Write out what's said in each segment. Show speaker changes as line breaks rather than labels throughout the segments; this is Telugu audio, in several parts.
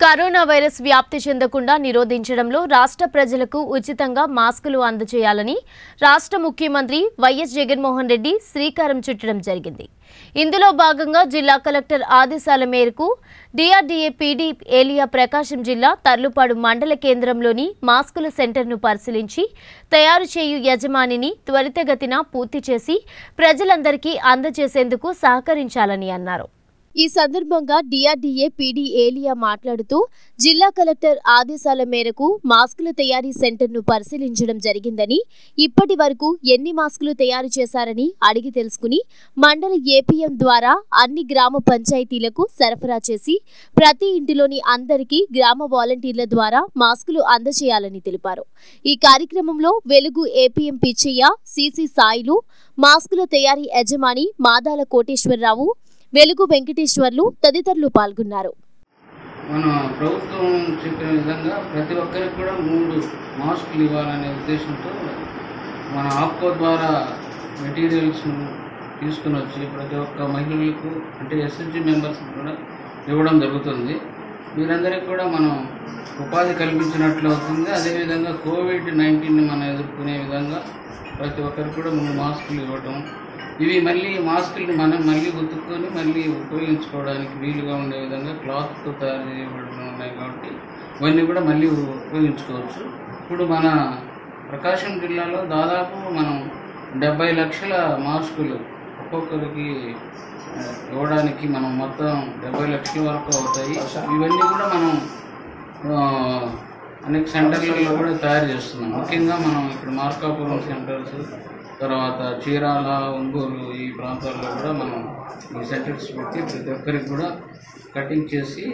కరోనా వైరస్ వ్యాప్తి చెందకుండా నిరోధించడంలో రాష్ట్ర ప్రజలకు ఉచితంగా మాస్కులు అందజేయాలని రాష్ట్ర ముఖ్యమంత్రి వైఎస్ జగన్మోహన్ రెడ్డి శ్రీకారం చుట్టడం జరిగింది ఇందులో భాగంగా జిల్లా కలెక్టర్ ఆదేశాల మేరకు డిఆర్డీఏ పీడీ ఏలియా ప్రకాశం జిల్లా తర్లుపాడు మండల కేంద్రంలోని మాస్కుల సెంటర్ను పరిశీలించి తయారు చేయు యజమానిని త్వరితగతిన పూర్తి చేసి ప్రజలందరికీ అందజేసేందుకు సహకరించాలని అన్నారు ఈ సందర్భంగా డిఆర్డీఏ పీడీ ఏలియా మాట్లాడుతూ జిల్లా కలెక్టర్ ఆదేశాల మేరకు మాస్కుల తయారీ సెంటర్ను పరిశీలించడం జరిగిందని ఇప్పటి వరకు ఎన్ని మాస్కులు తయారు చేశారని అడిగి తెలుసుకుని మండల ఏపీఎం ద్వారా అన్ని గ్రామ పంచాయతీలకు సరఫరా చేసి ప్రతి ఇంటిలోని అందరికీ గ్రామ వాలంటీర్ల ద్వారా మాస్కులు అందజేయాలని తెలిపారు ఈ కార్యక్రమంలో వెలుగు ఏపీఎం పిచ్చయ్య సిసి సాయిలు మాస్కుల తయారీ యజమాని మాదాల కోటేశ్వరరావు వెలుగు వెంకటేశ్వర్లు తదితరులు పాల్గొన్నారు
మన ప్రభుత్వం చెప్పిన విధంగా ప్రతి ఒక్కరికి కూడా మూడు మాస్కులు ఇవ్వాలనే ఉద్దేశంతో మన ఆప్కో ద్వారా మెటీరియల్స్ తీసుకుని వచ్చి ప్రతి ఒక్క మహిళలకు అంటే ఎస్ఎస్జి మెంబర్స్ కూడా ఇవ్వడం జరుగుతుంది వీరందరికీ కూడా మనం ఉపాధి కల్పించినట్లు అవుతుంది అదేవిధంగా కోవిడ్ నైన్టీన్ని మనం ఎదుర్కొనే విధంగా ప్రతి ఒక్కరికి కూడా మూడు మాస్కులు ఇవ్వటం ఇవి మళ్ళీ మాస్కుల్ని మనం మళ్ళీ ఉతుక్కొని మళ్ళీ ఉపయోగించుకోవడానికి వీలుగా ఉండే విధంగా క్లాత్తో తయారు చేయబడిన ఉన్నాయి కాబట్టి ఇవన్నీ కూడా మళ్ళీ ఉపయోగించుకోవచ్చు ఇప్పుడు మన ప్రకాశం జిల్లాలో దాదాపు మనం డెబ్బై లక్షల మాస్కులు ఒక్కొక్కరికి ఆ, ఇవ్వడానికి మనం మొత్తం డెబ్బై లక్షల వరకు అవుతాయి ఇవన్నీ కూడా మనం ఆ, అనేక సెంటర్లలో కూడా తయారు చేస్తున్నాం ముఖ్యంగా మనం ఇక్కడ మార్కాపురం సెంటర్స్ తర్వాత చీరాల ఒంగోలు ఈ ప్రాంతాల్లో కూడా మనం ఈ సెంటర్స్ పెట్టి ప్రతి ఒక్కరికి కూడా కటింగ్ చేసి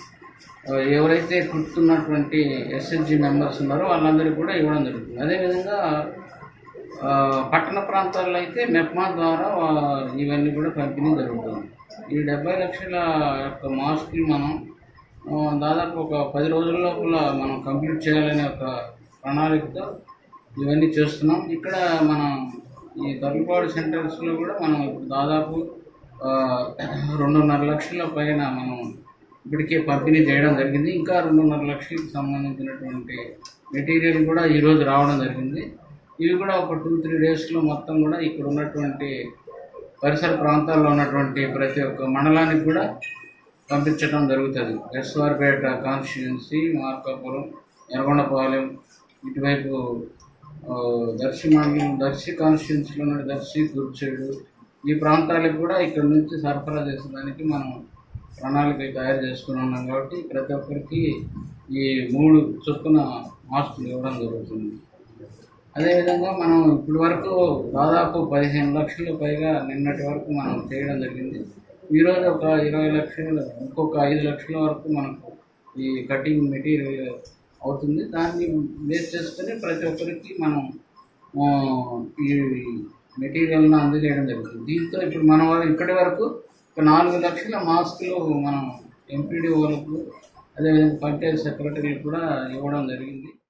ఆ, ఎవరైతే కుట్టున్నటువంటి ఎస్ఎస్జి మెంబర్స్ ఉన్నారో వాళ్ళందరికీ కూడా ఇవ్వడం జరుగుతుంది అదేవిధంగా ఆ, పట్టణ ప్రాంతాల్లో అయితే మెప్మా ద్వారా ఆ, ఇవన్నీ కూడా పంపిణీ జరుగుతుంది ఈ డెబ్బై లక్షల యొక్క మాస్కులు మనం ఆ, దాదాపు ఒక పది రోజుల లోపల మనం కంప్లీట్ చేయాలనే ఒక ప్రణాళికతో ఇవన్నీ చేస్తున్నాం ఇక్కడ మనం ఈ తరుగుపాడు సెంటర్స్లో కూడా మనం ఇప్పుడు దాదాపు ఆ, రెండున్నర లక్షల పైన మనం ఇప్పటికే పంపిణీ చేయడం జరిగింది ఇంకా రెండున్నర లక్షలకు సంబంధించినటువంటి మెటీరియల్ కూడా ఈరోజు రావడం జరిగింది ఇవి కూడా ఒక టూ త్రీ డేస్లో మొత్తం కూడా ఇక్కడ ఉన్నటువంటి పరిసర ప్రాంతాల్లో ఉన్నటువంటి ప్రతి ఒక్క మండలానికి కూడా పంపించడం జరుగుతుంది ఎస్ఆర్పేట కాన్స్టిట్యున్సీ మార్కాపురం ఎర్రగొండపాలెం ఇటువైపు ఆ, దర్శి మండలం దర్శి కాన్స్టిట్యున్సీలో ఉన్న దర్శి కుర్చేడు ఈ ప్రాంతాలకు కూడా ఇక్కడ నుంచి సరఫరా చేసేదానికి మనం ప్రణాళిక తయారు చేసుకుని ఉన్నాం కాబట్టి ప్రతి ఒక్కరికి ఈ మూడు చొప్పున మాస్కులు ఇవ్వడం జరుగుతుంది అదేవిధంగా మనం ఇప్పటి వరకు దాదాపు పదిహేను లక్షల పైగా నిన్నటి వరకు మనం చేయడం జరిగింది ఈరోజు ఒక ఇరవై లక్షలు ఇంకొక ఐదు లక్షల వరకు మనకు ఈ కటింగ్ మెటీరియల్ అవుతుంది దాన్ని బేస్ చేసుకొని ప్రతి ఒక్కరికి మనం ఆ, ఈ మెటీరియల్ను అందజేయడం జరుగుతుంది దీంతో ఇప్పుడు మన వాళ్ళు ఇప్పటి వరకు ఒక నాలుగు లక్షల మాస్కులు మనం ఎంపీడీ వాళ్ళకు అదేవిధంగా పంచాయతీ సెక్రటరీలకు కూడా ఇవ్వడం జరిగింది